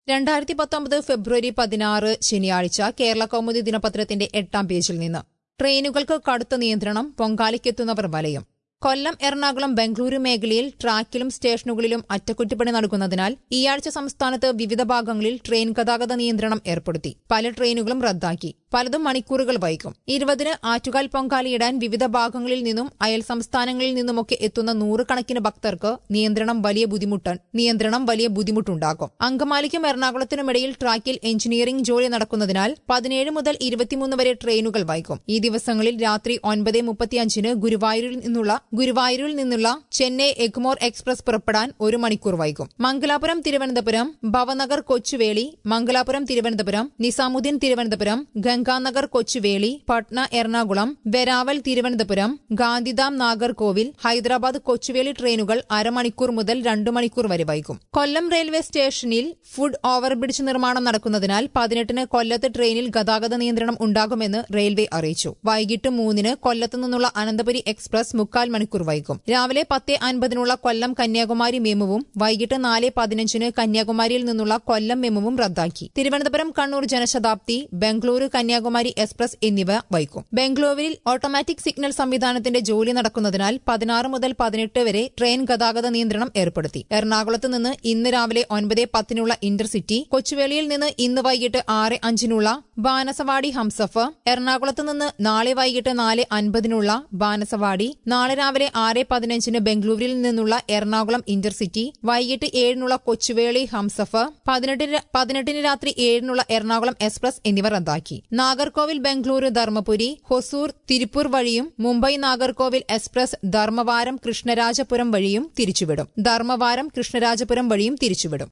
രണ്ടായിരത്തി പത്തൊമ്പത് ഫെബ്രുവരി പതിനാറ് ശനിയാഴ്ച കേരള കൗമുദി ദിനപത്രത്തിന്റെ എട്ടാം പേജിൽ നിന്ന് ട്രെയിനുകൾക്ക് കടുത്ത നിയന്ത്രണം പൊങ്കാലയ്ക്കെത്തുന്നവർ വലയും കൊല്ലം എറണാകുളം ബംഗളൂരു മേഖലയിൽ ട്രാക്കിലും സ്റ്റേഷനുകളിലും അറ്റകുറ്റപ്പണി നടക്കുന്നതിനാൽ ഈ ആഴ്ച സംസ്ഥാനത്ത് വിവിധ ഭാഗങ്ങളിൽ ട്രെയിൻ ഗതാഗത നിയന്ത്രണം ഏർപ്പെടുത്തി പല ട്രെയിനുകളും റദ്ദാക്കി പലതും മണിക്കൂറുകൾ വൈകും ഇരുപതിന് ആറ്റുകാൽ പൊങ്കാലയിടാൻ വിവിധ ഭാഗങ്ങളിൽ നിന്നും അയൽ സംസ്ഥാനങ്ങളിൽ നിന്നുമൊക്കെ എത്തുന്ന നൂറുകണക്കിന് ഭക്തർക്ക് നിയന്ത്രണം വലിയ ബുദ്ധിമുട്ട് നിയന്ത്രണം വലിയ ബുദ്ധിമുട്ടുണ്ടാക്കും അങ്കമാലിക്കും എറണാകുളത്തിനുമിടയിൽ ട്രാക്കിൽ എഞ്ചിനീയറിംഗ് ജോലി നടക്കുന്നതിനാൽ പതിനേഴ് മുതൽ ഇരുപത്തിമൂന്ന് വരെ ട്രെയിനുകൾ വൈകും ഈ ദിവസങ്ങളിൽ രാത്രി ഒൻപത് മുപ്പത്തിയഞ്ചിന് ഗുരുവായൂരിൽ നിന്നുള്ള ഗുരുവായൂരിൽ നിന്നുള്ള ചെന്നൈ എഗ്മോർ എക്സ്പ്രസ് പുറപ്പെടാൻ ഒരു മണിക്കൂർ വൈകും മംഗലാപുരം തിരുവനന്തപുരം ഭവനഗർ കൊച്ചുവേളി മംഗലാപുരം തിരുവനന്തപുരം നിസാമുദ്ദീൻ തിരുവനന്തപുരം ഗംഗാനഗർ കൊച്ചുവേളി പട്ന എറണാകുളം വെരാവൽ തിരുവനന്തപുരം ഗാന്ധിധാം നാഗർകോവിൽ ഹൈദരാബാദ് കൊച്ചുവേളി ട്രെയിനുകൾ അരമണിക്കൂർ മുതൽ രണ്ടു മണിക്കൂർ വരെ വൈകും കൊല്ലം റെയിൽവേ സ്റ്റേഷനിൽ ഫുഡ് ഓവർബ്രിഡ്ജ് നിർമ്മാണം നടക്കുന്നതിനാൽ പതിനെട്ടിന് കൊല്ലത്ത് ട്രെയിനിൽ ഗതാഗത നിയന്ത്രണം ഉണ്ടാകുമെന്ന് റെയിൽവേ അറിയിച്ചു വൈകിട്ട് മൂന്നിന് കൊല്ലത്ത് നിന്നുള്ള അനന്തപുരി എക്സ്പ്രസ് മുക്കാൽ മണിക്കൂർ വൈകും രാവിലെ പത്ത് അൻപതിനുള്ള കൊല്ലം കന്യാകുമാരി മെമുവും വൈകിട്ട് നാല് പതിനഞ്ചിന് കന്യാകുമാരിയിൽ നിന്നുള്ള കൊല്ലം മെമുവും റദ്ദാക്കി തിരുവനന്തപുരം കണ്ണൂർ ജനശതാബ്ദി ബംഗളൂരു കന്യാകുമാരി എക്സ്പ്രസ് എന്നിവ വൈകും ബംഗളൂരുവിൽ ഓട്ടോമാറ്റിക് സിഗ്നൽ സംവിധാനത്തിന്റെ ജോലി നടക്കുന്നതിനാൽ പതിനാറ് മുതൽ പതിനെട്ട് വരെ ട്രെയിൻ ഗതാഗത നിയന്ത്രണം ഏർപ്പെടുത്തി എറണാകുളത്ത് നിന്ന് ഇന്ന് രാവിലെ ഒൻപത് പത്തിനുള്ള ഇന്റർസിറ്റി കൊച്ചുവേളിയിൽ നിന്ന് ഇന്ന് വൈകിട്ട് ആറ് അഞ്ചിനുള്ള ബാനസവാടി ഹംസഫ് എറണാകുളത്ത് നിന്ന് നാളെ വൈകിട്ട് നാല് അൻപതിനുള്ള ബാനസവാടി നാളെ രാവിലെ ആറ് പതിനഞ്ചിന് ബംഗളൂരുവിൽ നിന്നുള്ള എറണാകുളം ഇന്റർസിറ്റി വൈകിട്ട് ഏഴിനുള്ള കൊച്ചുവേളി ഹംസഫ് പതിനെട്ടിന് പതിനെട്ടിന് രാത്രി ഏഴിനുള്ള എറണാകുളം എക്സ്പ്രസ് എന്നിവ റദ്ദാക്കി നാഗർകോവിൽ ബംഗളൂരു ധർമ്മപുരി ഹൊസൂർ തിരുപ്പൂർ വഴിയും മുംബൈ നാഗർകോവിൽ എക്സ്പ്രസ് ധർമ്മവാരം കൃഷ്ണരാജപുരം വഴിയും തിരിച്ചുവിടും ധർമ്മവാരം കൃഷ്ണരാജപുരം വഴിയും തിരിച്ചുവിടും